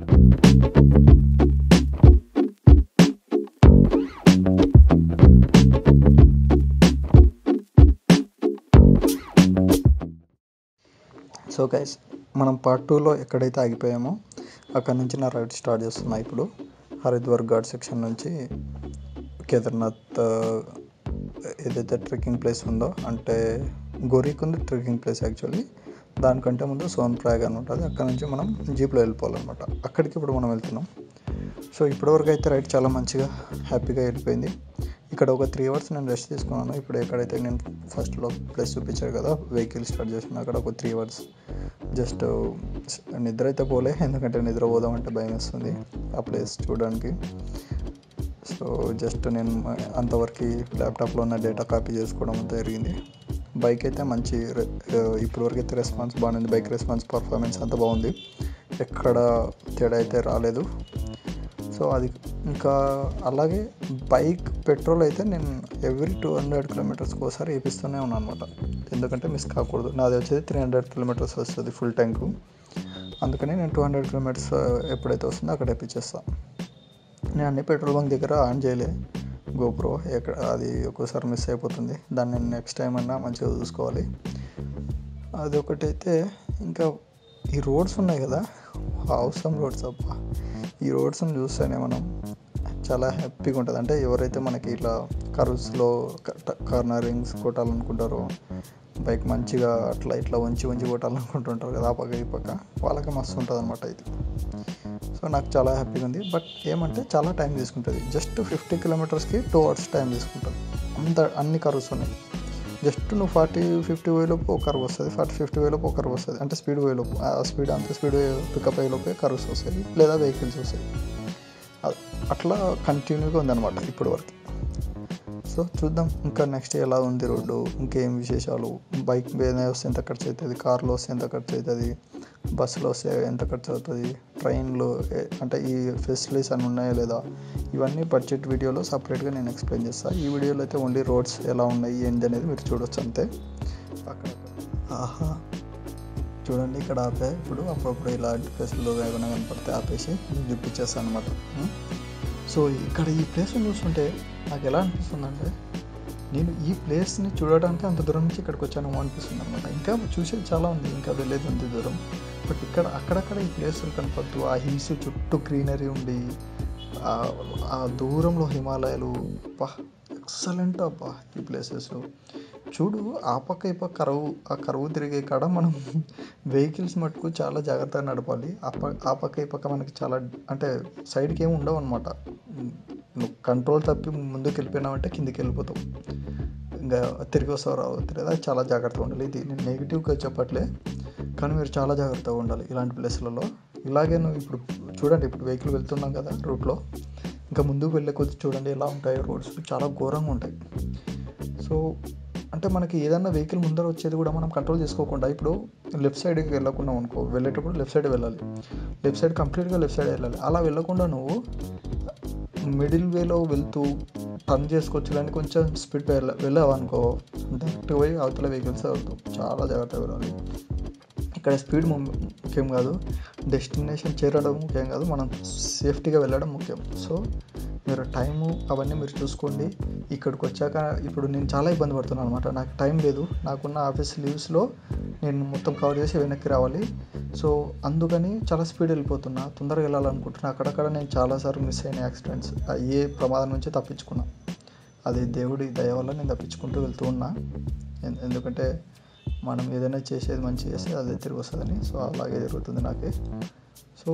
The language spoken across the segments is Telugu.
సో గైస్ మనం పార్ట్ టూలో ఎక్కడైతే ఆగిపోయామో అక్కడ నుంచి నా రైడ్ స్టార్ట్ చేస్తున్నా ఇప్పుడు హరిద్వార్ ఘాట్ సెక్షన్ నుంచి కేదార్నాథ్ ఆ, ఏదైతే ట్రెక్కింగ్ ప్లేస్ ఉందో అంటే గోరీక్ ఉంది ట్రెక్కింగ్ ప్లేస్ యాక్చువల్లీ దానికంటే ముందు సోన్ ప్రయాగ్ అని ఉంటుంది అక్కడ నుంచి మనం జీప్లో వెళ్ళిపోవాలన్నమాట అక్కడికి ఇప్పుడు మనం వెళ్తున్నాం సో ఇప్పటివరకు అయితే రైడ్ చాలా మంచిగా హ్యాపీగా వెళ్ళిపోయింది ఇక్కడ ఒక త్రీ అవర్స్ నేను రెస్ట్ తీసుకున్నాను ఇప్పుడు ఎక్కడైతే నేను ఫస్ట్లో ప్లేస్ చూపించాను కదా వెహికల్ స్టార్ట్ చేసిన అక్కడ ఒక త్రీ అవర్స్ జస్ట్ నిద్ర అయితే పోలే ఎందుకంటే నిద్ర పోదామంటే భయం వేస్తుంది ఆ ప్లేస్ చూడడానికి సో జస్ట్ నేను అంతవరకు ల్యాప్టాప్లో ఉన్న డేటా కాపీ చేసుకోవడం అంతా జరిగింది బైక్ అయితే మంచి రె- ఆ, ఇప్పటివరకు అయితే రెస్పాన్స్ బాగుంది బైక్ రెస్పాన్స్ పర్ఫార్మెన్స్ అంతా బాగుంది ఎక్కడ తేడా అయితే రాలేదు సో అది ఇంకా అలాగే బైక్ పెట్రోల్ అయితే నేను ఎవ్రీ టూ హండ్రెడ్ కిలోమీటర్స్కి ఒకసారి వేపిస్తూనే ఉన్నాను అనమాట ఎందుకంటే మిస్ కాకూడదు నాది వచ్చేది త్రీ హండ్రెడ్ కిలోమీటర్స్ వస్తుంది ఫుల్ ట్యాంకు అందుకని నేను టూ హండ్రెడ్ కిలోమీటర్స్ ఎప్పుడైతే వస్తుందో అక్కడ వేపించేస్తాను నేను అన్ని పెట్రోల్ బంక్ దగ్గర ఆన్ చేయలే గోప్రో ఎక్కడ అది ఒక్కోసారి మిస్ అయిపోతుంది దాన్ని నేను నెక్స్ట్ టైం అన్నా మంచిగా చూసుకోవాలి అది ఒకటైతే ఇంకా ఈ రోడ్స్ ఉన్నాయి కదా అవసరం రోడ్స్ అబ్బా ఈ రోడ్స్ని చూస్తేనే మనం చాలా హ్యాపీగా ఉంటుంది అంటే ఎవరైతే మనకి ఇట్లా కర్వ్స్లో కార్నరింగ్స్ కొట్టాలనుకుంటారో బైక్ మంచిగా అట్లా ఇట్లా వంచి వంచి కొట్టాలనుకుంటుంటారు కదా ఆ పక్క ఈ పక్క వాళ్ళకి మస్తు ఉంటుంది అనమాట ఇది సో నాకు చాలా హ్యాపీగా ఉంది బట్ ఏమంటే చాలా టైం తీసుకుంటుంది జస్ట్ ఫిఫ్టీ కిలోమీటర్స్కి టూ అవర్స్ టైం తీసుకుంటుంది అంత అన్ని కర్వ్స్ ఉన్నాయి జస్ట్ నువ్వు ఫార్టీ ఫిఫ్టీ వేలోపు ఒక కర్వ్ వస్తుంది ఫార్టీ ఫిఫ్టీ వేలోపు ఒక కర్వ్ వస్తుంది అంటే స్పీడ్ వేలోపు ఆ స్పీడ్ అంత స్పీడ్ పికప్ అయ్యేలోపే కర్వ్స్ వస్తాయి లేదా వెహికల్స్ వస్తాయి అ- అట్లా కంటిన్యూగా ఉందన్నమాట ఇప్పటి వరకు సో చూద్దాం ఇంకా నెక్స్ట్ ఎలా ఉంది రోడ్డు ఇంకేం విశేషాలు బైక్ మీద వస్తే ఎంత ఖర్చు అవుతుంది కార్లో వస్తే ఎంత ఖర్చు అవుతుంది బస్సులో వస్తే ఎంత ఖర్చు అవుతుంది ట్రైన్లో ఏ- అంటే ఈ ఫెసిలిటీస్ అన్నీ ఉన్నాయా లేదా ఇవన్నీ బడ్జెట్ వీడియోలో సపరేట్గా నేను ఎక్స్ప్లెయిన్ చేస్తాను ఈ వీడియోలో అయితే ఓన్లీ రోడ్స్ ఎలా ఉన్నాయి ఏంటి అనేది మీరు చూడొచ్చు అంతే అక్కడ ఆహా చూడండి ఇక్కడ ఆపే ఇప్పుడు అప్పుడప్పుడు ఇలాంటి ప్లేస్లో ఏమైనా కనపడితే ఆపేసి మీకు చూపించేస్తాను అనమాట సో ఇక్కడ ఈ ప్లేస్ని చూస్తుంటే నాకు ఎలా అనిపిస్తుందంటే నేను ఈ ప్లేస్ని చూడడానికి అంత దూరం నుంచి ఇక్కడికి వచ్చాను అనిపిస్తుంది అనమాట ఇంకా చూసేది చాలా ఉంది ఇంకా వెళ్ళేది ఉంది దూరం బట్ ఇక్కడ అక్కడక్కడ ఈ ప్లేసులు కనపడుతూ ఆ హిల్స్ చుట్టూ గ్రీనరీ ఉండి ఆ- ఆ దూరంలో హిమాలయాలు అబ్బా ఎక్సలెంట్ అబ్బా ఈ ప్లేసెస్ చూడు ఆ పక్క ఈ పక్క కరువు ఆ కరువు తిరిగే కాడ మనం వెహికల్స్ మటుకు చాలా జాగ్రత్తగా నడపాలి ఆ పక్క ఆ పక్క ఈ పక్క మనకి చాలా అంటే సైడ్కి ఏమి ఉండవు అనమాట నువ్వు కంట్రోల్ తప్పి ముందుకు వెళ్ళిపోయినావంటే కిందికి వెళ్ళిపోతావు ఇంకా తిరిగి వస్తావు రావు లేదా చాలా జాగ్రత్తగా ఉండాలి ఇది నేను నెగిటివ్గా చెప్పట్లే కానీ మీరు చాలా జాగ్రత్తగా ఉండాలి ఇలాంటి ప్లేస్లలో ఇలాగే నువ్వు ఇప్పుడు చూడండి ఇప్పుడు వెహికల్ వెళ్తున్నాం కదా రూట్లో ఇంకా ముందుకు వెళ్ళే కొద్ది చూడండి ఎలా ఉంటాయి రోడ్స్ చాలా ఘోరంగా ఉంటాయి సో అంటే మనకి ఏదన్నా వెహికల్ ముందర వచ్చేది కూడా మనం కంట్రోల్ చేసుకోకుండా ఇప్పుడు లెఫ్ట్ సైడ్కి వెళ్ళకున్నాం అనుకో వెళ్ళేటప్పుడు లెఫ్ట్ సైడ్ వెళ్ళాలి లెఫ్ట్ సైడ్ కంప్లీట్గా లెఫ్ట్ సైడ్ వెళ్ళాలి అలా వెళ్ళకుండా నువ్వు మిడిల్ వేలో వెళ్తూ టర్న్ చేసుకోవచ్చు కానీ కొంచెం స్పీడ్ వెళ్ళ వెళ్ళావు అనుకో డైరెక్ట్గా పోయి అవతల వెహికల్స్ అవుతావు చాలా జాగ్రత్తగా వెళ్ళాలి ఇక్కడ స్పీడ్ ము- ముఖ్యం కాదు డెస్టినేషన్ చేరడం ముఖ్యం కాదు మనం సేఫ్టీగా వెళ్ళడం ముఖ్యం సో మీరు టైము అవన్నీ మీరు చూసుకోండి ఇక్కడికి వచ్చాక ఇప్పుడు నేను చాలా ఇబ్బంది పడుతున్నాను అనమాట నాకు టైం లేదు నాకున్న ఆఫీస్ లీవ్స్లో నేను మొత్తం కవర్ చేసి వెనక్కి రావాలి సో అందుకని చాలా స్పీడ్ వెళ్ళిపోతున్నా తొందరగా వెళ్ళాలనుకుంటున్నా అక్కడక్కడ నేను చాలాసార్లు మిస్ అయిన యాక్సిడెంట్స్ ఏ ప్రమాదం నుంచి తప్పించుకున్నా అది దేవుడి దయ వల్ల నేను తప్పించుకుంటూ వెళ్తూ ఉన్నా ఎన్- ఎందుకంటే మనం ఏదైనా చేసేది మంచి చేస్తే అదే తిరిగి వస్తుందని సో అలాగే జరుగుతుంది నాకే సో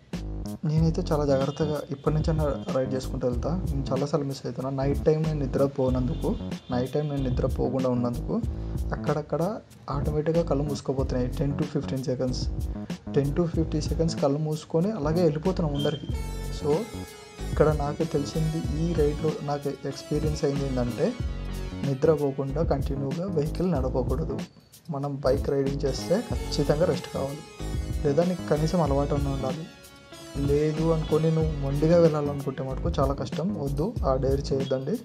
నేనైతే చాలా జాగ్రత్తగా ఇప్పటి నుంచైనా రైడ్ చేసుకుంటూ వెళ్తా నేను చాలాసార్లు మిస్ అవుతున్నా నైట్ టైం నేను నిద్రపోనందుకు నైట్ టైం నేను నిద్రపోకుండా ఉన్నందుకు అక్కడక్కడ ఆటోమేటిక్గా కళ్ళు మూసుకోపోతున్నాయి ten to fifteen seconds ten to fifty seconds కళ్ళు మూసుకొని అలాగే వెళ్ళిపోతున్నాం ముందరికి సో ఇక్కడ నాకు తెలిసింది ఈ రైడ్లో నాకు ఎక్స్పీరియన్స్ అయింది ఏంటంటే నిద్రపోకుండా కంటిన్యూగా వెహికల్ నడపకూడదు మనం బైక్ రైడింగ్ చేస్తే ఖచ్చితంగా రెస్ట్ కావాలి లేదా నీకు కనీసం అలవాటు అన్న ఉండాలి లేదు అనుకొని నువ్వు మొండిగా వెళ్ళాలనుకుంటే మటుకు చాలా కష్టం వద్దు ఆ డైరీ చేయొద్దండి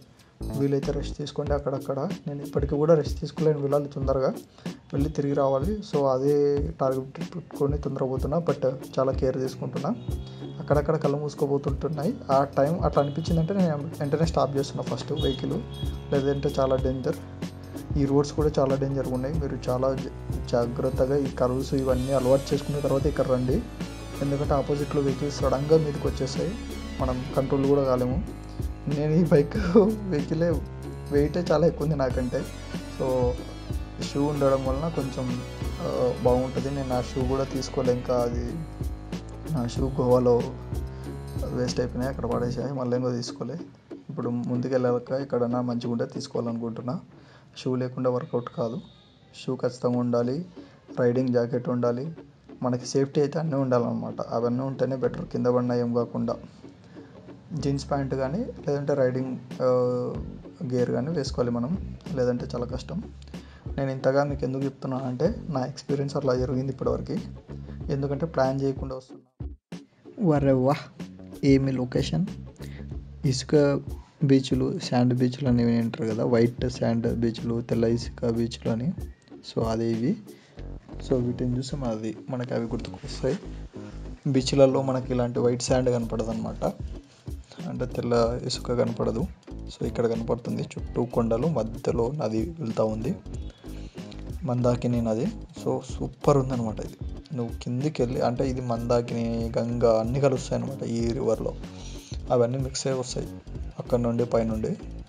వీలైతే రెస్ట్ తీసుకోండి అక్కడక్కడ నేను ఇప్పటికీ కూడా రెస్ట్ తీసుకోలేని వెళ్ళాలి తొందరగా వెళ్ళి తిరిగి రావాలి సో అదే టార్గెట్ పెట్టుకొని తొందరగా పోతున్నా బట్ చాలా కేర్ తీసుకుంటున్నా అక్కడక్కడ కళ్ళు మూసుకోబోతుంటున్నాయి ఆ టైం అట్లా అనిపించిందంటే నేను వెంటనే స్టాప్ చేస్తున్నా ఫస్ట్ వెహికల్ లేదంటే చాలా డేంజర్ ఈ రోడ్స్ కూడా చాలా డేంజర్గా ఉన్నాయి మీరు చాలా జ- జాగ్రత్తగా ఈ కర్వ్స్ ఇవన్నీ అలవాటు చేసుకున్న తర్వాత ఇక్కడ రండి ఎందుకంటే ఆపోజిట్లో వెహికల్స్ సడన్గా మీదకి వచ్చేస్తాయి మనం కంట్రోల్ కూడా కాలేము నేను ఈ బైక్ వెహికలే వెయిటే చాలా ఎక్కువ ఉంది నాకంటే సో షూ ఉండడం వలన కొంచెం ఆ, బాగుంటుంది నేను ఆ షూ కూడా తీసుకోలే ఇంకా అది నా షూ గోవాలో వేస్ట్ అయిపోయినాయి అక్కడ పడేసాయి మళ్ళీ ఇంకో తీసుకోలే ఇప్పుడు ముందుకు వెళ్ళాక ఎక్కడన్నా మంచిగా ఉంటే తీసుకోవాలనుకుంటున్నా షూ లేకుండా వర్కౌట్ కాదు షూ ఖచ్చితంగా ఉండాలి రైడింగ్ జాకెట్ ఉండాలి మనకి సేఫ్టీ అయితే అన్నీ ఉండాలన్నమాట అవన్నీ ఉంటేనే బెటర్ కింద పడినా ఏం కాకుండా జీన్స్ ప్యాంట్ కానీ లేదంటే రైడింగ్ గేర్ కానీ వేసుకోవాలి మనం లేదంటే చాలా కష్టం నేను ఇంతగా మీకు ఎందుకు చెప్తున్నాను అంటే నా ఎక్స్పీరియన్స్ అట్లా జరిగింది ఇప్పటివరకు ఎందుకంటే ప్లాన్ చేయకుండా వస్తున్నా వరే వా ఏమి లొకేషన్ ఇసుక బీచ్లు శాండ్ బీచ్లు అనేవి అంటారు కదా వైట్ శాండ్ బీచ్లు తెల్ల ఇసుక బీచ్లు అని సో అదే ఇవి సో వీటిని చూసి మనది మనకి అవి గుర్తుకొస్తాయి బీచ్లలో మనకి ఇలాంటి వైట్ శాండ్ కనపడదు అనమాట అంటే తెల్ల ఇసుక కనపడదు సో ఇక్కడ కనపడుతుంది చుట్టూ కొండలు మధ్యలో నది వెళ్తూ ఉంది మందాకిని నది సో సూపర్ ఉందన్నమాట ఇది నువ్వు కిందికి వెళ్ళి అంటే ఇది మందాకిని గంగా అన్నీ కలుస్తాయి అనమాట ఈ రివర్లో అవన్నీ మిక్స్ అయ్యి వస్తాయి అక్కడ నుండి పైనుండి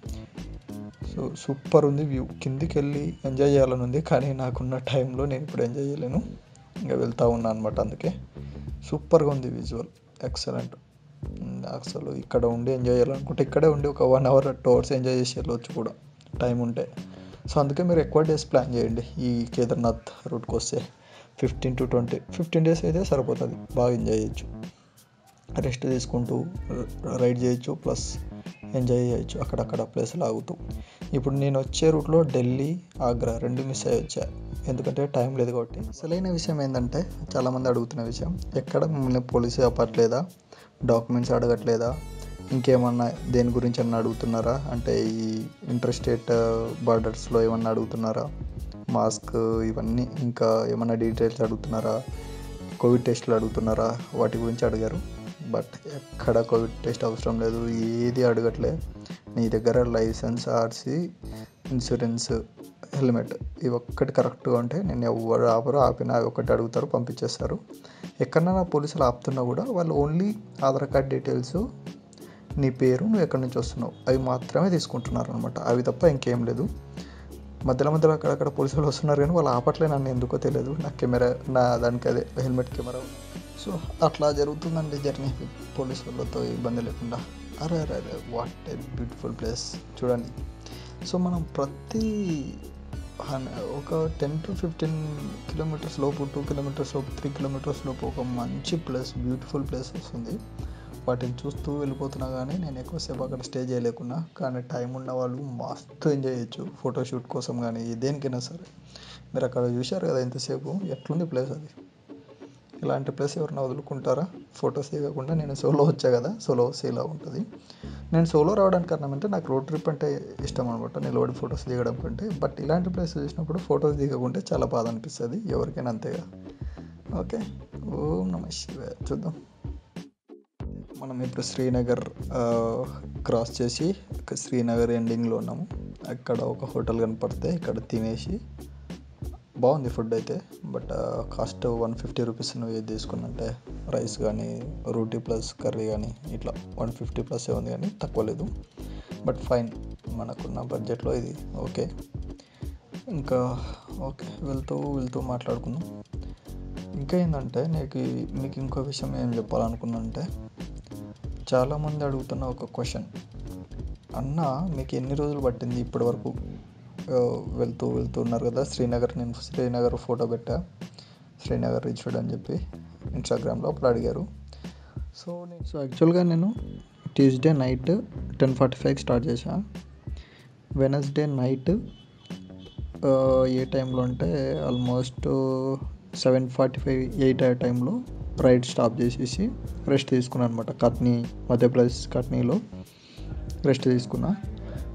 సో సూపర్ ఉంది వ్యూ కిందికి వెళ్ళి ఎంజాయ్ చేయాలని ఉంది కానీ నాకున్న టైంలో నేను ఇప్పుడు ఎంజాయ్ చేయలేను ఇంకా వెళ్తూ ఉన్నాను అనమాట అందుకే సూపర్గా ఉంది విజువల్ ఎక్సలెంట్ అసలు ఇక్కడ ఉండి ఎంజాయ్ చేయాలనుకుంటే ఇక్కడే ఉండి ఒక one hour two hours enjoy చేసి వెళ్ళొచ్చు కూడా టైం ఉంటే సో అందుకే మీరు ఎక్కువ డేస్ ప్లాన్ చేయండి ఈ కేదార్నాథ్ రూట్కి వస్తే fifteen to twenty fifteen days అయితే సరిపోతుంది బాగా ఎంజాయ్ చేయొచ్చు రెస్ట్ తీసుకుంటూ రైడ్ చేయొచ్చు ప్లస్ ఎంజాయ్ చేయొచ్చు అక్కడక్కడ ప్లేస్లు ఆగుతూ ఇప్పుడు నేను వచ్చే రూట్లో ఢిల్లీ ఆగ్రా రెండు మిస్ అయ్యి వచ్చా ఎందుకంటే టైం లేదు కాబట్టి అసలైన విషయం ఏంటంటే చాలామంది అడుగుతున్న విషయం ఎక్కడ మిమ్మల్ని పోలీసు ఆపట్లేదా డాక్యుమెంట్స్ అడగట్లేదా ఇంకేమన్నా దేని గురించి అన్న అడుగుతున్నారా అంటే ఈ ఇంటర్ స్టేట్ బార్డర్స్లో ఏమన్నా అడుగుతున్నారా మాస్క్ ఇవన్నీ ఇంకా ఏమన్నా డీటెయిల్స్ అడుగుతున్నారా కోవిడ్ టెస్ట్లు అడుగుతున్నారా వాటి గురించి అడిగారు బట్ ఎక్కడ కోవిడ్ టెస్ట్ అవసరం లేదు ఏది అడగట్లే నీ దగ్గర లైసెన్స్ ఆర్సీ ఇన్సూరెన్స్ హెల్మెట్ ఇవి ఒక్కటి కరెక్ట్గా ఉంటే నేను ఎవరు ఆపరు ఆపినా అవి ఒకటి అడుగుతారు పంపించేస్తారు ఎక్కడన్నా పోలీసులు ఆపుతున్నా కూడా వాళ్ళు ఓన్లీ ఆధార్ కార్డ్ డీటెయిల్స్ నీ పేరు నువ్వు ఎక్కడి నుంచి వస్తున్నావు అవి మాత్రమే తీసుకుంటున్నారు అనమాట అవి తప్ప ఇంకేం లేదు మధ్యలో మధ్యలో అక్కడక్కడ పోలీసులు వస్తున్నారు కానీ వాళ్ళు ఆపట్లే నన్ను ఎందుకో తెలియదు నా కెమెరా నా దానికి అదే హెల్మెట్ కెమెరా సో అట్లా జరుగుతుందండి జర్నీ పోలీసు వాళ్ళతో ఇబ్బంది లేకుండా అరే అరే అరే వాట్ ఏ బ్యూటిఫుల్ ప్లేస్ చూడండి సో మనం ప్రతి హన్- ఒక టెన్ టు ఫిఫ్టీన్ కిలోమీటర్స్ లోపు టూ కిలోమీటర్స్ లోపు త్రీ కిలోమీటర్స్ లోపు ఒక మంచి ప్లేస్ బ్యూటిఫుల్ ప్లేస్ వస్తుంది వాటిని చూస్తూ వెళ్ళిపోతున్నా కానీ నేను ఎక్కువసేపు అక్కడ స్టే చేయలేకున్నా కానీ టైం ఉన్న వాళ్ళు మస్తు ఎంజాయ్ చేయొచ్చు ఫోటోషూట్ కోసం కానీ దేనికైనా సరే మీరు అక్కడ చూశారు కదా ఎంతసేపు ఎట్లుంది ప్లేస్ అది ఇలాంటి ప్లేస్ ఎవరైనా వదులుకుంటారా ఫొటోస్ దిగకుండా నేను సోలో వచ్చా కదా సోలో ఇలా ఉంటుంది నేను సోలో రావడానికి కారణం అంటే నాకు రోడ్ ట్రిప్ అంటే ఇష్టం అనమాట నిలబడి ఫొటోస్ దిగడం కంటే బట్ ఇలాంటి ప్లేస్ చూసినప్పుడు ఫొటోస్ దిగకుంటే చాలా బాధ అనిపిస్తుంది ఎవరికైనా అంతేగా ఓకే ఓం నమ శివాయ చూద్దాం మనం ఇప్పుడు శ్రీనగర్ ఆ, క్రాస్ చేసి ఒక శ్రీనగర్ ఎండింగ్లో ఉన్నాము అక్కడ ఒక హోటల్ కనపడితే ఇక్కడ తినేసి బాగుంది ఫుడ్ అయితే but cost one fifty rupees నువ్వు ఏది తీసుకున్నంటే రైస్ కానీ రోటీ ప్లస్ కర్రీ కానీ ఇట్లా వన్ ఫిఫ్టీ ప్లస్ ఉంది కానీ తక్కువ లేదు బట్ ఫైన్ మనకున్న బడ్జెట్లో ఇది ఓకే ఇంకా ఓకే వెళ్తూ వెళ్తూ మాట్లాడుకుందాం ఇంకా ఏంటంటే నీకు మీకు ఇంకో విషయం ఏం చెప్పాలనుకున్నా అంటే చాలామంది అడుగుతున్న ఒక క్వశ్చన్ అన్న మీకు ఎన్ని రోజులు పట్టింది ఇప్పటి వరకు ఆ, వెళ్తూ వెళ్తూ ఉన్నారు కదా శ్రీనగర్ నేను శ్రీనగర్ ఫోటో పెట్టా శ్రీనగర్ రీచ్డ్ అని చెప్పి ఇన్స్టాగ్రామ్లో అప్పుడు అడిగారు సో నేను సో యాక్చువల్గా నేను ట్యూస్డే నైట్ టెన్ ఫార్టీ ఫైవ్కి స్టార్ట్ చేశా వెనస్డే నైట్ ఏ టైంలో అంటే almost seven forty five eight ఆ టైంలో రైడ్ స్టాప్ చేసేసి రెస్ట్ తీసుకున్నాను అనమాట కట్నీ మధ్యప్రదేశ్ కట్నీలో రెస్ట్ తీసుకున్నా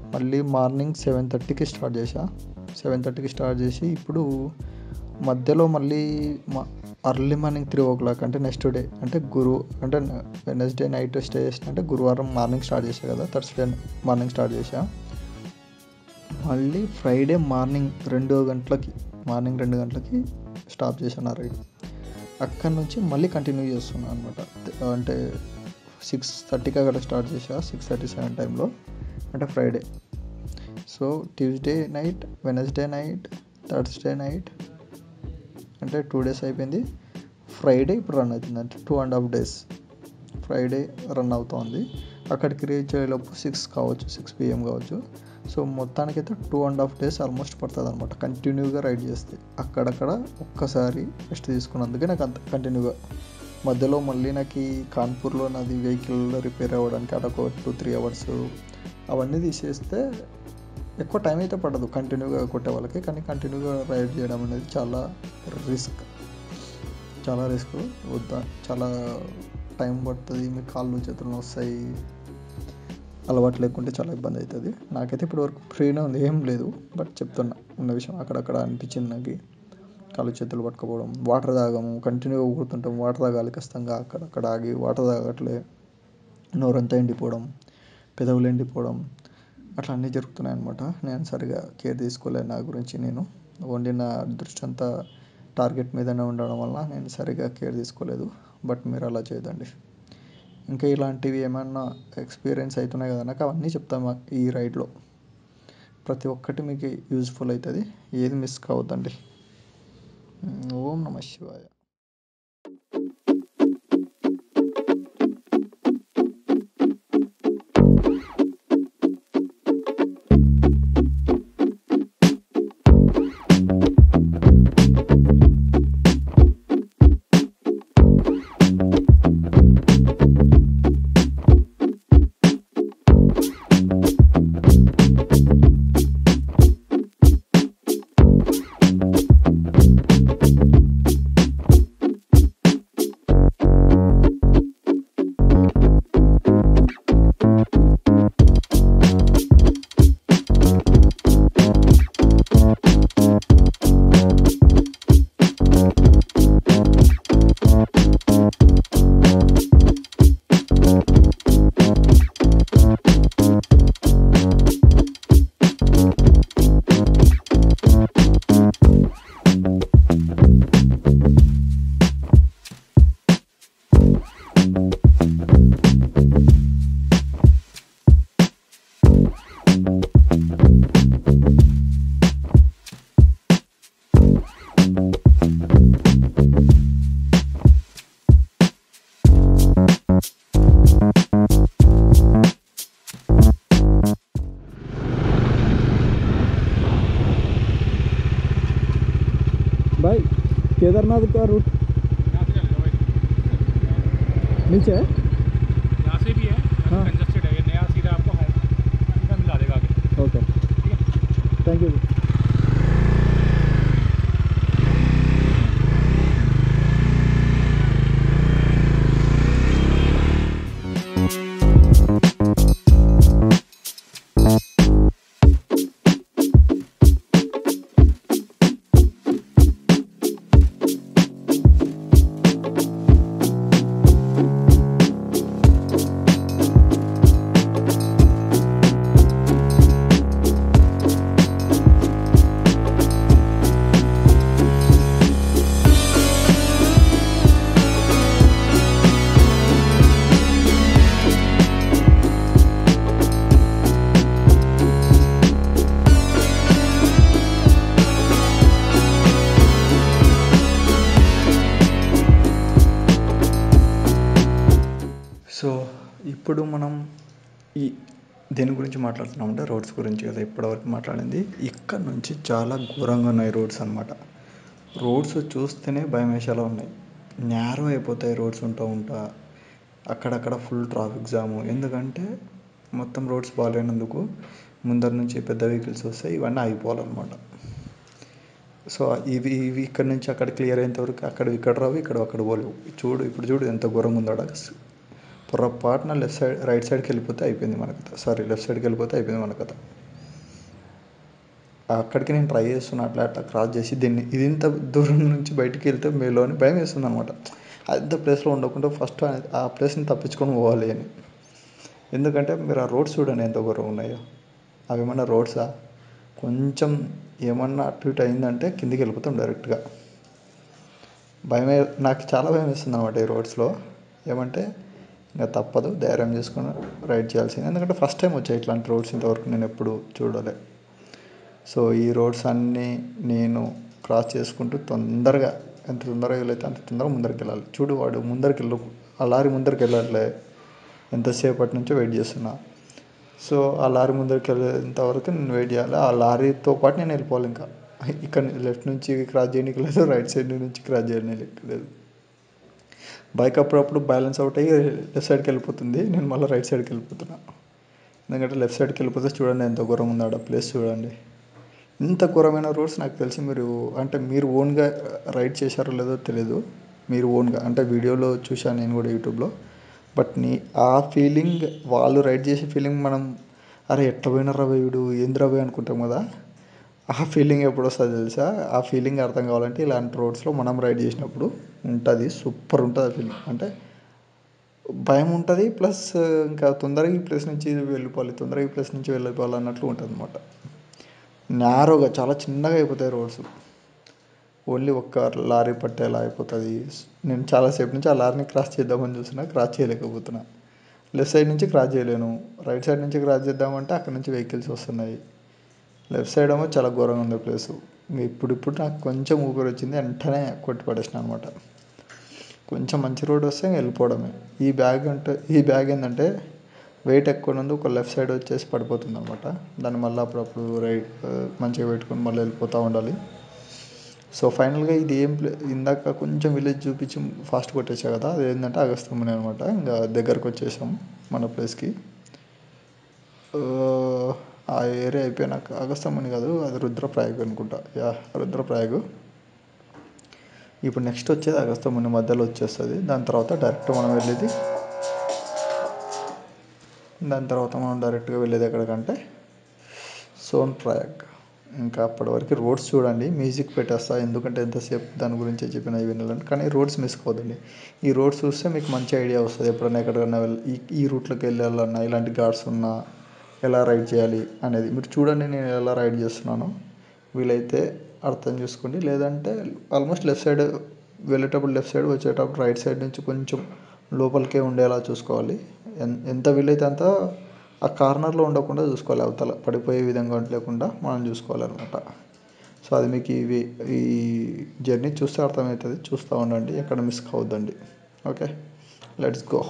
మళ్ళీ మార్నింగ్ సెవెన్ థర్టీకి స్టార్ట్ చేసా సెవెన్ థర్టీకి స్టార్ట్ చేసి ఇప్పుడు మధ్యలో మళ్ళీ మా early morning three o'clock అంటే నెక్స్ట్ డే అంటే గురు అంటే వెనస్డే నైట్ స్టే చేసిన అంటే గురువారం మార్నింగ్ స్టార్ట్ చేసా కదా థర్స్డే మార్నింగ్ స్టార్ట్ చేసా మళ్ళీ ఫ్రైడే మార్నింగ్ రెండు గంటలకి మార్నింగ్ రెండు గంటలకి స్టాప్ చేశాను ఆ రైడ్ అక్కడ నుంచి మళ్ళీ కంటిన్యూ చేస్తున్నాను అనమాట అంటే సిక్స్ థర్టీకి అక్కడ స్టార్ట్ చేసా సిక్స్ థర్టీ సెవెన్ టైంలో అంటే Friday so Tuesday night Wednesday night Thursday night అంటే టూ డేస్ అయిపోయింది ఫ్రైడే ఇప్పుడు రన్ అవుతుంది అంటే two and half days Friday run అవుతోంది అక్కడికి రీచ్ అయ్యేలోపు సిక్స్ కావచ్చు సిక్స్ పిఎం కావచ్చు సో మొత్తానికైతే two and half days almost పడుతుంది అనమాట కంటిన్యూగా రైడ్ చేస్తే అక్కడక్కడ ఒక్కసారి రెస్ట్ తీసుకున్నందుకే నాకు అంత కంటిన్యూగా మధ్యలో మళ్ళీ నాకు కాన్పూర్లో నాది వెహికల్ రిపేర్ అవ్వడానికి అక్కడ టూ త్రీ అవర్స్ అవన్నీ తీసేస్తే ఎక్కువ టైం అయితే పడదు కంటిన్యూగా కొట్టే వాళ్ళకి కానీ కంటిన్యూగా రైడ్ చేయడం అనేది చాలా రిస్క్ చాలా రిస్క్ వద్దా చాలా టైం పడుతుంది మీ కాళ్ళు చేతులు వస్తాయి అలవాటు లేకుంటే చాలా ఇబ్బంది అవుతుంది నాకైతే ఇప్పటివరకు ఫ్రీనే ఉంది ఏం లేదు బట్ చెప్తున్నా ఉన్న విషయం అక్కడక్కడ అనిపించింది నాకు కాళ్ళు చేతులు పట్టుకోవడం వాటర్ తాగము కంటిన్యూగా ఊగుతుంటాం వాటర్ తాగాలి ఖచ్చితంగా అక్కడక్కడ ఆగి వాటర్ తాగట్లే నోరంతా ఎండిపోవడం పెదవులు ఎండిపోవడం అట్లా అన్నీ జరుగుతున్నాయి అనమాట నేను సరిగా కేర్ తీసుకోలేదు నా గురించి నేను ఓన్లీ నా దృష్టి అంతా టార్గెట్ మీదనే ఉండడం వల్ల నేను సరిగా కేర్ తీసుకోలేదు బట్ మీరు అలా చేయదండి ఇంకా ఇలాంటివి ఏమన్నా ఎక్స్పీరియన్స్ అవుతున్నాయి కదా నాకు అవన్నీ చెప్తాను ఈ రైడ్లో ప్రతి ఒక్కటి మీకు యూజ్ఫుల్ అవుతుంది ఏది మిస్ కావద్దండి ఓం నమ శివాయ भाई केदारनाथ का रूट यहाँ से चलेगा भाई नीचे है यहाँ से भी है हाँ। कंजस्टेड है ये नया सीधा आपको है सीधा मिला देगा आगे ओके ठीक है थैंक यू సో ఇప్పుడు మనం ఈ దేని గురించి మాట్లాడుతున్నామంటే రోడ్స్ గురించి కదా ఇప్పటివరకు మాట్లాడింది ఇక్కడ నుంచి చాలా ఘోరంగా ఉన్నాయి రోడ్స్ అనమాట రోడ్స్ చూస్తేనే భయం వేసేలా ఉన్నాయి నేరో అయిపోతాయి రోడ్స్ ఉంటా ఉంటా అక్కడక్కడ ఫుల్ ట్రాఫిక్ జాము ఎందుకంటే మొత్తం రోడ్స్ బాగాలేనందుకు ముందర నుంచి పెద్ద వెహికల్స్ వస్తాయి ఇవన్నీ ఆగిపోవాలన్నమాట సో ఇవి ఇవి ఇక్కడ నుంచి అక్కడ క్లియర్ అయ్యేంత వరకు అక్కడ ఇక్కడ రావు ఇక్కడ అక్కడ పోలేవు చూడు ఇప్పుడు చూడు ఎంత ఘోరంగా ఉందో అక్కడ పొరపాటున లెఫ్ట్ సైడ్ రైట్ సైడ్కి వెళ్ళిపోతే అయిపోయింది మన కథ సారీ లెఫ్ట్ సైడ్కి వెళ్ళిపోతే అయిపోయింది మన కథ అక్కడికి నేను ట్రై చేస్తున్నా అట్లా అట్లా క్రాస్ చేసి దీన్ని ఇది ఇంత దూరం నుంచి బయటికి వెళ్తే మేలో అని భయం వేస్తుంది అనమాట అంత ప్లేస్లో ఉండకుండా ఫస్ట్ ఆ ప్లేస్ని తప్పించుకొని పోవాలి అని ఎందుకంటే మీరు ఆ రోడ్స్ చూడండి ఎంత ఘోరం ఉన్నాయో అవి ఏమన్నా రోడ్సా కొంచెం ఏమన్నా అటు ఇటు అయిందంటే కిందికి వెళ్ళిపోతాం డైరెక్ట్గా భయమే నాకు చాలా భయం వేస్తుంది అనమాట ఈ రోడ్స్లో ఏమంటే ఇంకా తప్పదు ధైర్యం చేసుకొని రైడ్ చేయాల్సింది ఎందుకంటే ఫస్ట్ టైం వచ్చాయి ఇట్లాంటి రోడ్స్ ఇంతవరకు నేను ఎప్పుడు చూడలే సో ఈ రోడ్స్ అన్నీ నేను క్రాస్ చేసుకుంటూ తొందరగా ఎంత తొందరగా వెళ్ళైతే అంత తొందరగా ముందరికి వెళ్ళాలి చూడు వాడు ముందరికి వెళ్ళు ఆ లారీ ముందరికి వెళ్ళట్లే ఎంతసేపటి నుంచో వెయిట్ చేస్తున్నా సో ఆ లారీ ముందరికి వెళ్ళేంత వరకు నేను వెయిట్ చేయాలి ఆ లారీతో పాటు నేను వెళ్ళిపోవాలి ఇంకా ఇక్కడ లెఫ్ట్ నుంచి క్రాస్ చేయడానికి లేదు రైట్ సైడ్ నుంచి క్రాస్ చేయడానికి లేదు బైక్ అప్పుడప్పుడు బ్యాలెన్స్ అవుట్ అయ్యి లెఫ్ట్ సైడ్కి వెళ్ళిపోతుంది నేను మళ్ళీ రైట్ సైడ్కి వెళ్ళిపోతున్నా ఎందుకంటే లెఫ్ట్ సైడ్కి వెళ్ళిపోతే చూడండి ఎంత ఘోరం ఉందో ఆడ ప్లేస్ చూడండి ఇంత ఘోరమైన రోడ్స్ నాకు తెలిసి మీరు అంటే మీరు ఓన్గా రైడ్ చేశారో లేదో తెలియదు మీరు ఓన్గా అంటే వీడియోలో చూశాను నేను కూడా యూట్యూబ్లో బట్ నీ ఆ ఫీలింగ్ వాళ్ళు రైడ్ చేసే ఫీలింగ్ మనం అరే ఎట్లా పోయినారా వీడు ఏందిరా పోయి అనుకుంటాం కదా ఆ ఫీలింగ్ ఎప్పుడు వస్తుంది తెలుసా ఆ ఫీలింగ్ అర్థం కావాలంటే ఇలాంటి రోడ్స్లో మనం రైడ్ చేసినప్పుడు ఉంటుంది సూపర్ ఉంటుంది ఆ ఫీలింగ్ అంటే భయం ఉంటుంది ప్లస్ ఇంకా తొందరగా ఈ ప్లేస్ నుంచి వెళ్ళిపోవాలి తొందరగా ఈ ప్లేస్ నుంచి వెళ్ళిపోవాలి అన్నట్లు ఉంటుంది అనమాట నేరోగా చాలా చిన్నగా అయిపోతాయి రోడ్స్ ఓన్లీ ఒక్క లారీ పట్టేలా అయిపోతుంది నేను చాలాసేపు నుంచి ఆ లారీని క్రాస్ చేద్దామని చూస్తున్నా క్రాస్ చేయలేకపోతున్నా లెఫ్ట్ సైడ్ నుంచి క్రాస్ చేయలేను రైట్ సైడ్ నుంచి క్రాస్ చేద్దామంటే అక్కడ నుంచి వెహికల్స్ వస్తున్నాయి లెఫ్ట్ సైడ్ ఏమో చాలా ఘోరంగా ఉంది ప్లేస్ ఇప్పుడు ఇప్పుడు నాకు కొంచెం ఊపిరి వచ్చింది వెంటనే కొట్టి పడేసిన అనమాట కొంచెం మంచి రోడ్ వస్తే వెళ్ళిపోవడమే ఈ బ్యాగ్ అంటే ఈ బ్యాగ్ ఏంటంటే వెయిట్ ఎక్కువ ఉన్నందు ఒక లెఫ్ట్ సైడ్ వచ్చేసి పడిపోతుంది అనమాట దాన్ని మళ్ళీ అప్పుడప్పుడు రైట్ మంచిగా పెట్టుకొని మళ్ళీ వెళ్ళిపోతూ ఉండాలి సో ఫైనల్గా ఇది ఏం ప్లే ఇందాక కొంచెం విలేజ్ చూపించి ఫాస్ట్ కొట్టేసా కదా అది ఏంటంటే అగస్తముని అనమాట ఇంకా దగ్గరకు వచ్చేసాం మన ప్లేస్కి ఆ ఏరియా అయిపోయినాక అగస్తముని కాదు అది రుద్రప్రయాగ్ అనుకుంటా యా రుద్రప్రయాగ్ ఇప్పుడు నెక్స్ట్ వచ్చేది అగస్తముని మధ్యలో వచ్చేస్తుంది దాని తర్వాత డైరెక్ట్ మనం వెళ్ళేది దాని తర్వాత మనం డైరెక్ట్గా వెళ్ళేది ఎక్కడికంటే సోన్ ప్రయాగ్ ఇంకా అప్పటి వరకు రోడ్స్ చూడండి మ్యూజిక్ పెట్టేస్తా ఎందుకంటే ఎంతసేపు దాని గురించి చెప్పిన వినాలని కానీ రోడ్స్ మిస్ కావద్దండి ఈ రోడ్స్ చూస్తే మీకు మంచి ఐడియా వస్తుంది ఎప్పుడైనా ఎక్కడికైనా వెళ్ళి ఈ ఈ రూట్లోకి వెళ్ళాలన్నా ఇలాంటి ఘాట్స్ ఉన్నా ఎలా రైడ్ చేయాలి అనేది మీరు చూడండి నేను ఎలా రైడ్ చేస్తున్నానో వీలైతే అర్థం చేసుకోండి లేదంటే ఆల్మోస్ట్ లెఫ్ట్ సైడ్ వెళ్ళేటప్పుడు లెఫ్ట్ సైడ్ వచ్చేటప్పుడు రైట్ సైడ్ నుంచి కొంచెం లోపలికే ఉండేలా చూసుకోవాలి ఎంత వీలైతే అంత ఆ కార్నర్లో ఉండకుండా చూసుకోవాలి అవతల పడిపోయే విధంగా లేకుండా మనం చూసుకోవాలన్నమాట సో అది మీకు ఇవి ఈ జర్నీ చూస్తే అర్థమవుతుంది చూస్తూ ఉండండి ఎక్కడ మిస్ కావద్దండి ఓకే లెట్స్ గో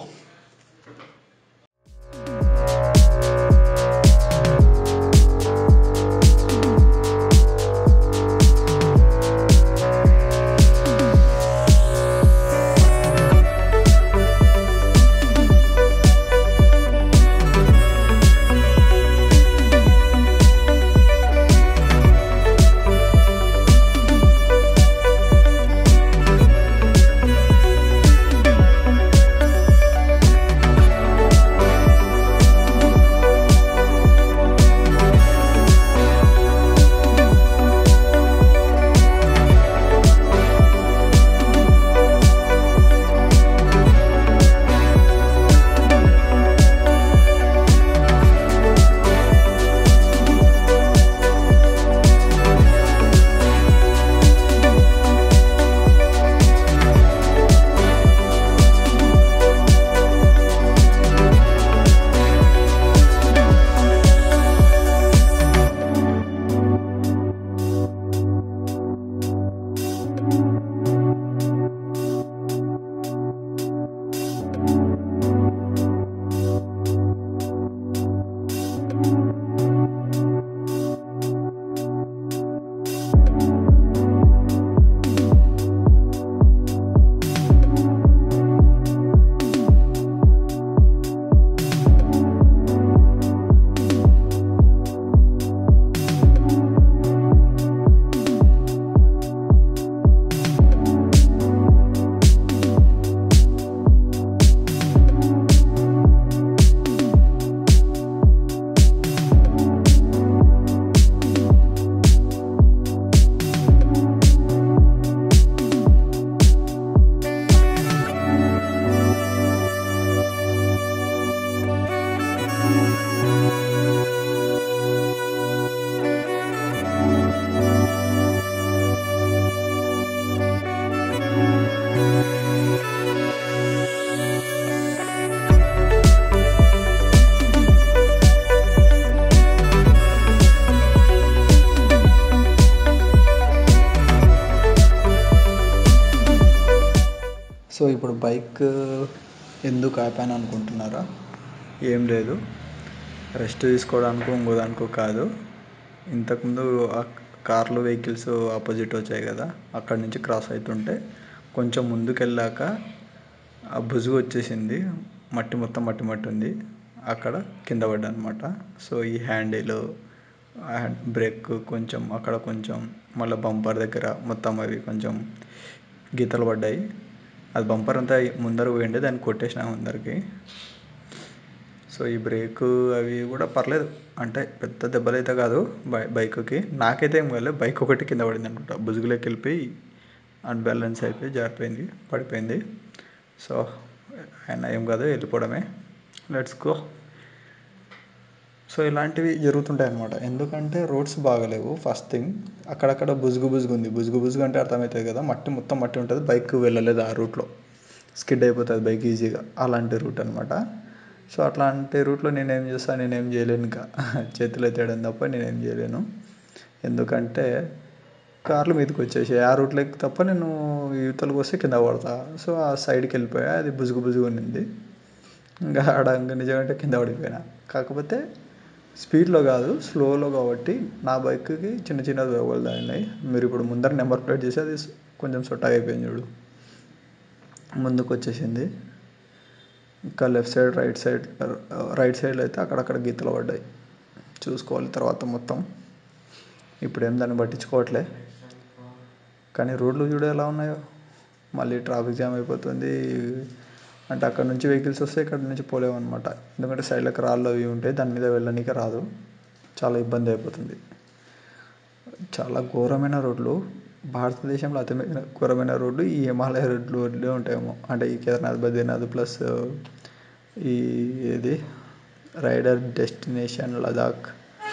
ఇప్పుడు బైక్ ఎందుకు ఆపాను అనుకుంటున్నారా ఏం లేదు రెస్ట్ తీసుకోవడానికో ఇంకోదానికో కాదు ఇంతకుముందు ఆ కార్లు వెహికల్స్ ఆపోజిట్ వచ్చాయి కదా అక్కడ నుంచి క్రాస్ అవుతుంటే కొంచెం ముందుకు వెళ్ళాక ఆ బుజుగు వచ్చేసింది మట్టి మొత్తం మట్టి మట్టి ఉంది అక్కడ కింద పడ్డా అనమాట సో ఈ హ్యాండిల్ బ్రేక్ కొంచెం అక్కడ కొంచెం మళ్ళీ బంపర్ దగ్గర మొత్తం అవి కొంచెం గీతలు పడ్డాయి అది బంపర్ అంతా ముందర పోయిండే దాన్ని కొట్టేసిన ముందరికి సో ఈ బ్రేక్ అవి కూడా పర్లేదు అంటే పెద్ద దెబ్బలు అయితే కాదు బై బైక్కి నాకైతే ఏం కాలేదు బైక్ ఒకటి కింద పడింది అనమాట బుజుగులోకి వెళ్ళిపోయి అన్బ్యాలెన్స్ అయిపోయి జారిపోయింది పడిపోయింది సో ఆయన ఏం కాదు వెళ్ళిపోవడమే లెట్స్ గో సో ఇలాంటివి జరుగుతుంటాయి అనమాట ఎందుకంటే రోడ్స్ బాగలేవు ఫస్ట్ థింగ్ అక్కడక్కడ బుజుగు బుజుగు ఉంది బుజుగు బుజుగు అంటే అర్థమవుతుంది కదా మట్టి మొత్తం మట్టి ఉంటుంది బైక్ వెళ్ళలేదు ఆ రూట్లో స్కిడ్ అయిపోతుంది బైక్ ఈజీగా అలాంటి రూట్ అనమాట సో అట్లాంటి రూట్లో నేనేం చేస్తాను నేనేం చేయలేను ఇంకా చేతులు ఎత్తేయడం తప్ప నేనేం చేయలేను ఎందుకంటే కార్లు మీదకి వచ్చేసాయి ఆ రూట్లోకి తప్ప నేను యువతలకు వస్తే కింద పడతా సో ఆ సైడ్కి వెళ్ళిపోయా అది బుజుగు బుజుగు ఉన్నింది ఇంకా ఆడ ఇంకా నిజమంటే కింద పడిపోయినా కాకపోతే స్పీడ్లో కాదు స్లోలో కాబట్టి నా బైక్కి చిన్న చిన్న దెబ్బలు తగిలినాయి మీరు ఇప్పుడు ముందర నెంబర్ ప్లేట్ చేసి అది కొంచెం సొట్టగా అయిపోయింది చూడు ముందుకు వచ్చేసింది ఇంకా left side right side right సైడ్లో అయితే అక్కడక్కడ గీతలు పడ్డాయి చూసుకోవాలి తర్వాత మొత్తం ఇప్పుడు ఏం దాన్ని పట్టించుకోవట్లే కానీ రోడ్లు చూడ ఎలా ఉన్నాయో మళ్ళీ ట్రాఫిక్ జామ్ అయిపోతుంది అంటే అక్కడ నుంచి వెహికల్స్ వస్తే ఇక్కడ నుంచి పోలేము అనమాట ఎందుకంటే సైడ్లకు రాళ్ళు అవి ఉంటాయి దాని మీద వెళ్ళనీకి రాదు చాలా ఇబ్బంది అయిపోతుంది చాలా ఘోరమైన రోడ్లు భారతదేశంలో అతి ఘోరమైన రోడ్లు ఈ హిమాలయ రోడ్లు ఉంటాయేమో అంటే ఈ కేదార్నాథ్ బద్రీనాథ్ ప్లస్ ఈ ఏది రైడర్ డెస్టినేషన్ లదాఖ్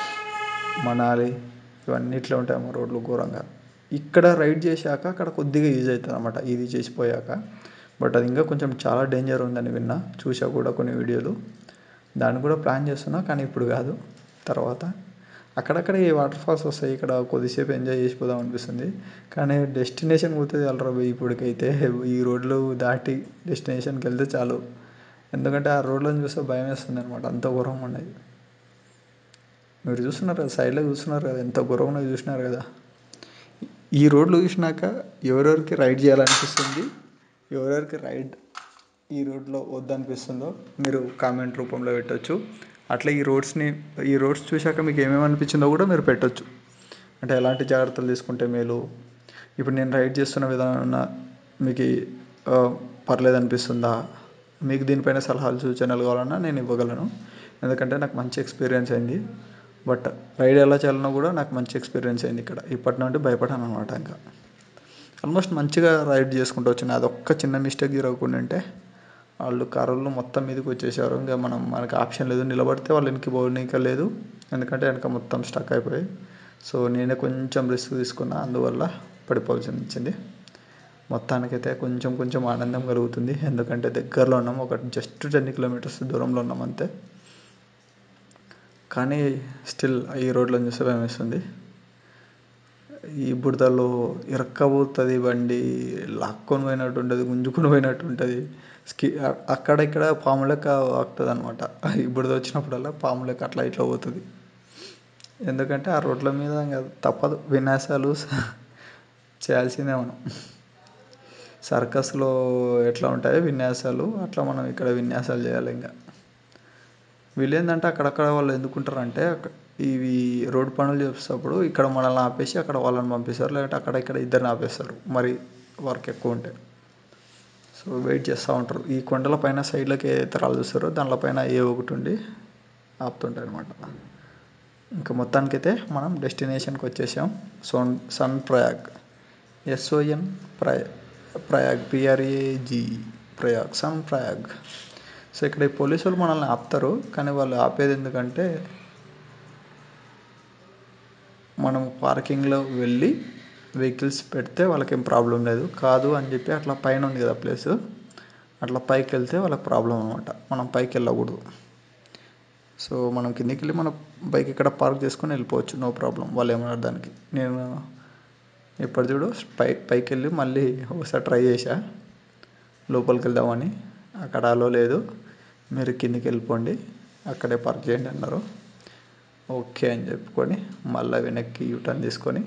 మనాలి ఇవన్నీ ఇట్లా ఉంటాయేమో రోడ్లు ఘోరంగా ఇక్కడ రైడ్ చేశాక అక్కడ కొద్దిగా యూజ్ అవుతుంది అనమాట ఇది చేసిపోయాక బట్ అది ఇంకా కొంచెం చాలా డేంజర్ ఉందని విన్నా చూసా కూడా కొన్ని వీడియోలు దాన్ని కూడా ప్లాన్ చేస్తున్నా కానీ ఇప్పుడు కాదు తర్వాత అక్కడక్కడ ఈ వాటర్ ఫాల్స్ వస్తాయి ఇక్కడ కొద్దిసేపు ఎంజాయ్ చేసిపోదాం అనిపిస్తుంది కానీ డెస్టినేషన్ పోతుంది వెళ్ళరా ఇప్పటికైతే ఈ రోడ్లు దాటి డెస్టినేషన్కి వెళ్తే చాలు ఎందుకంటే ఆ రోడ్లను చూస్తే భయం వేస్తుంది అనమాట అంత ఘోరంగా ఉన్నాయి మీరు చూస్తున్నారు కదా సైడ్లో చూస్తున్నారు కదా ఎంత ఘోరంగా చూసినారు కదా ఈ రోడ్లు చూసినాక ఎవరెవరికి రైడ్ చేయాలనిపిస్తుంది ఎవరెవరికి రైడ్ ఈ రోడ్లో వద్దనిపిస్తుందో మీరు కామెంట్ రూపంలో పెట్టచ్చు అట్లా ఈ రోడ్స్ని ఈ రోడ్స్ చూశాక మీకు ఏమేమి అనిపించిందో కూడా మీరు పెట్టచ్చు అంటే ఎలాంటి జాగ్రత్తలు తీసుకుంటే మేలు ఇప్పుడు నేను రైడ్ చేస్తున్న విధానం మీకు పర్లేదు అనిపిస్తుందా మీకు దీనిపైన సలహాలు సూచనలు కావాలన్నా నేను ఇవ్వగలను ఎందుకంటే నాకు మంచి ఎక్స్పీరియన్స్ అయింది బట్ రైడ్ ఎలా చేయాలన్నా కూడా నాకు మంచి ఎక్స్పీరియన్స్ అయింది ఇక్కడ ఇప్పటి నుండి భయపడాను అనమాట ఇంకా ఆల్మోస్ట్ మంచిగా రైడ్ చేసుకుంటూ వచ్చిన అదొక్క చిన్న మిస్టేక్ జరగకుండా ఉంటే వాళ్ళు కారులో మొత్తం మీదకి వచ్చేసారు ఇంకా మనం మనకి ఆప్షన్ లేదు నిలబడితే వాళ్ళు వెనక్కి పోనీక లేదు ఎందుకంటే వెనక మొత్తం స్టక్ అయిపోయి సో నేనే కొంచెం రిస్క్ తీసుకున్నా అందువల్ల పడిపోవాల్సి వచ్చింది మొత్తానికైతే కొంచెం కొంచెం ఆనందం కలుగుతుంది ఎందుకంటే దగ్గరలో ఉన్నాం ఒక జస్ట్ టెన్ కిలోమీటర్స్ దూరంలో ఉన్నాం అంతే కానీ స్టిల్ ఈ రోడ్లను చూస్తే భయం వేస్తుంది ఈ బురదలో ఇరక్కబోతుంది బండి లాక్కొని పోయినట్టు ఉంటుంది గుంజుకొని పోయినట్టు ఉంటుంది స్కి అక్కడ ఇక్కడ పాము లెక్క ఆగుతుంది అనమాట ఈ బురద వచ్చినప్పుడల్లా పాము లెక్క అట్లా ఇట్లా పోతుంది ఎందుకంటే ఆ రోడ్ల మీద ఇంకా తప్పదు విన్యాసాలు చేయాల్సిందే మనం సర్కస్లో ఎట్లా ఉంటాయో విన్యాసాలు అట్లా మనం ఇక్కడ విన్యాసాలు చేయాలి ఇంకా వీళ్ళు ఏంటంటే అక్కడక్కడ వాళ్ళు ఎందుకుంటారంటే ఇవి రోడ్ పనులు చేసేటప్పుడు ఇక్కడ మనల్ని ఆపేసి అక్కడ వాళ్ళని పంపిస్తారు లేదంటే అక్కడ ఇక్కడ ఇద్దరిని ఆపేస్తారు మరి వర్క్ ఎక్కువ ఉంటే సో వెయిట్ చేస్తూ ఉంటారు ఈ కొండల పైన సైడ్లకి ఏదైతే రాళ్ళు చూస్తారో దానిపైన ఏ ఒకటి ఉండి ఆపుతుంటాయి అనమాట ఇంకా మొత్తానికైతే మనం డెస్టినేషన్కి వచ్చేసాం సోన్ సన్ ప్రయాగ్ ఎస్ఓఎన్ ప్రయా Prayag P R A G Prayag Sonprayag so ఇక్కడ ఈ పోలీసు వాళ్ళు మనల్ని ఆపుతారు కానీ వాళ్ళు ఆపేది ఎందుకంటే మనం పార్కింగ్లో వెళ్ళి వెహికల్స్ పెడితే వాళ్ళకేం ప్రాబ్లం లేదు కాదు అని చెప్పి అట్లా పైన ఉంది కదా ప్లేస్ అట్లా పైకి వెళ్తే వాళ్ళకి ప్రాబ్లం అనమాట మనం పైకి వెళ్ళకూడదు సో మనం కిందికి వెళ్ళి మన బైక్ ఇక్కడ పార్క్ చేసుకొని వెళ్ళిపోవచ్చు నో ప్రాబ్లం వాళ్ళు ఏమన్నారు దానికి నేను ఇప్పుడు చూడు పై పైకి వెళ్ళి మళ్ళీ ఒకసారి ట్రై చేశా లోపలికి వెళ్దామని అక్కడ అలో లేదు మీరు కిందికి వెళ్ళిపోండి అక్కడే పార్క్ చేయండి అన్నారు ఓకే అని చెప్పుకొని మళ్ళీ వెనక్కి యూటర్న్ తీసుకొని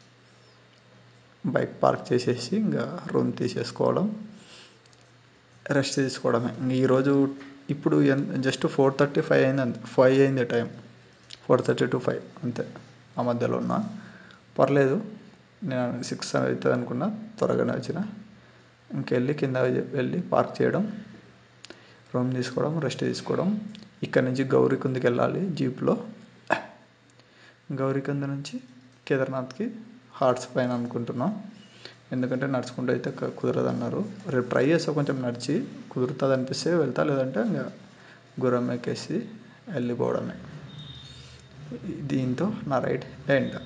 బైక్ పార్క్ చేసేసి ఇంకా రూమ్ తీసేసుకోవడం రెస్ట్ తీసుకోవడమే ఇంక ఈరోజు ఇప్పుడు జస్ట్ ఫోర్ థర్టీ ఫైవ్ అయింది అంతే ఫైవ్ అయింది time four thirty to five అంతే ఆ మధ్యలో ఉన్నా పర్లేదు నేను సిక్స్ అవుతుంది అనుకున్నా త్వరగానే వచ్చిన ఇంకెళ్ళి కింద వెళ్ళి పార్క్ చేయడం రూమ్ తీసుకోవడం రెస్ట్ తీసుకోవడం ఇక్కడ నుంచి గౌరీకుందకి వెళ్ళాలి జీప్లో గౌరీకుంద నుంచి కేదార్నాథ్కి హార్ట్స్ పైన అనుకుంటున్నాం ఎందుకంటే నడుచుకుంటూ అయితే కుదరదు అన్నారు రేపు ట్రై చేస్తా కొంచెం నడిచి కుదురుతుంది అనిపిస్తే వెళ్తా లేదంటే ఇంకా గుర్రం ఎక్కేసి వెళ్ళిపోవడమే దీంతో నా రైడ్ ఎండ్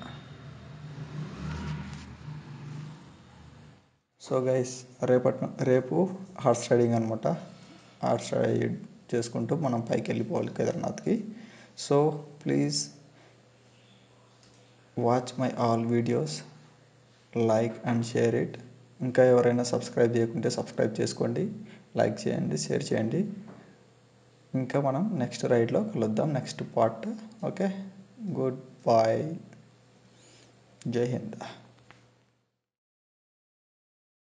సో గైస్ రేపటి రేపు హార్స్ రైడింగ్ అనమాట హార్స్ రైడ్ చేసుకుంటూ మనం పైకి వెళ్ళిపోవాలి కేదార్నాథ్కి so please watch my all videos like and share it ఇంకా ఎవరైనా సబ్స్క్రైబ్ చేయకుంటే సబ్స్క్రైబ్ చేసుకోండి లైక్ చేయండి షేర్ చేయండి ఇంకా మనం నెక్స్ట్ రైడ్లో కలుద్దాం next part okay good bye Jai Hind